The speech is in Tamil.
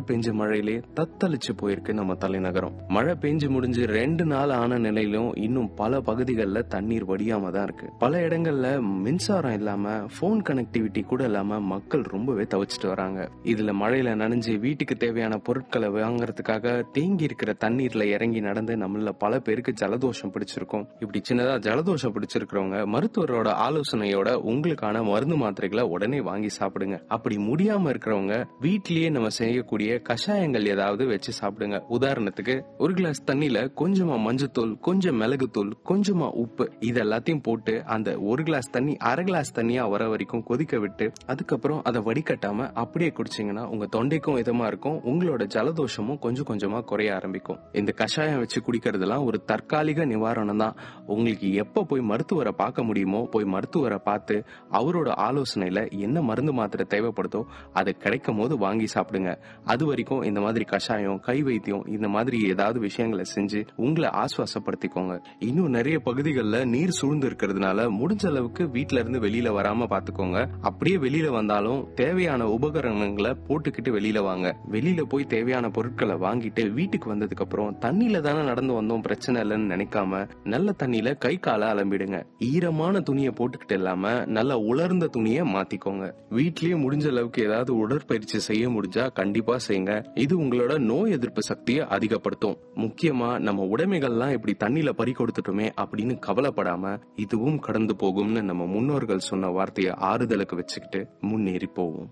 பெஞ்ச மழையிலே தத்தளிச்சு போயிருக்கு நம்ம தலைநகரம் மழை பெஞ்சு முடிஞ்சு ரெண்டு நாள் ஆன நிலையிலும் இன்னும் பல பகுதிகளில் தண்ணீர் வடியாம தான் இருக்கு பல இடங்கள்ல மின்சாரம் இல்லாம போன் கனெக்டிவிட்டி கூட இல்லாம மக்கள் ரொம்பவே தவிச்சிட்டு வராங்க இதுல மழையில நனைஞ்சு வீட்டுக்கு தேவையான பொருட்களை வாங்குறதுக்காக தேங்கி இருக்கிற தண்ணீர்ல இறங்கி நடந்து நம்மள பல பேருக்கு ஜலதோஷம் பிடிச்சிருக்கும் இப்படி சின்னதா ஜலதோஷம் பிடிச்சிருக்கிறவங்க மருத்துவரோட ஆலோசனையோட உங்களுக்கான மருந்து மாத்திரைகளை உடனே வாங்கி சாப்பிடுங்க அப்படி முடியாம இருக்கிறவங்க வீட்லயே நம்ம செய்யக்கூடிய கஷாயங்கள் ஏதாவது வச்சு சாப்பிடுங்க உதாரணத்துக்கு ஒரு கிளாஸ் தண்ணியில கொஞ்சமா மஞ்சத்தூள் கொஞ்சம் மிளகுத்தூள் கொஞ்சமா உப்பு இது எல்லாத்தையும் போட்டு அந்த ஒரு கிளாஸ் தண்ணி அரை கிளாஸ் தண்ணியா வர வரைக்கும் கொதிக்க விட்டு அதுக்கப்புறம் அதை வடிகட்டாம அப்படியே குடிச்சீங்கன்னா உங்க தொண்டைக்கும் இதமா இருக்கும் உங்களோட ஜலதோஷமும் கொஞ்சம் கொஞ்சமா குறைய ஆரம்பிக்கும் இந்த கஷாயம் வச்சு குடிக்கிறதுலாம் ஒரு தற்காலிக நிவாரணம் தான் உங்களுக்கு எப்ப போய் மருத்துவரை பார்க்க முடியுமோ போய் மருத்துவரை பார்த்து அவரோட ஆலோசனையில என்ன மருந்து மாத்திரை தேவைப்படுதோ அது கிடைக்கும் போது வாங்கி சாப்பிடுங்க அது வரைக்கும் இந்த மாதிரி கஷாயம் கை வைத்தியம் இந்த மாதிரி ஏதாவது விஷயங்களை செஞ்சு உங்களை ஆசுவாசப்படுத்திக்கோங்க இன்னும் நிறைய பகுதிகளில் நீர் சூழ்ந்து இருக்கிறதுனால முடிஞ்ச அளவுக்கு வீட்ல இருந்து வெளியில வராம பாத்துக்கோங்க அப்படியே வெளியில வந்தாலும் தேவையான உபகரணங்களை போட்டுக்கிட்டு வெளியில வாங்க வெளியில போய் தேவையான பொருட்களை வாங்கிட்டு வீட்டுக்கு வந்ததுக்கு அப்புறம் தண்ணியில தானே நடந்து வந்தோம் பிரச்சனை இல்லைன்னு நினைக்காம நல்ல தண்ணியில கை காலை அலம்பிடுங்க ஈரமான துணியை போட்டுக்கிட்டு இல்லாம நல்ல உலர்ந்த துணியை மாத்திக்கோங்க வீட்லயே முடிஞ்ச அளவுக்கு ஏதாவது உடற்பயிற்சி செய்ய முடிஞ்சா கண்டிப்பா செய்யுங்க இது உங்களோட நோய் எதிர்ப்பு சக்தியை அதிகப்படுத்தும் முக்கியமா நம்ம உடைமைகள்லாம் இப்படி தண்ணியில பறி கொடுத்துட்டோமே அப்படின்னு கவலைப்படாம இதுவும் கடந்து போகும்னு நம்ம முன்னோர்கள் சொன்ன வார்த்தையை ஆறுதலுக்கு வச்சுக்கிட்டு முன்னேறி போவோம்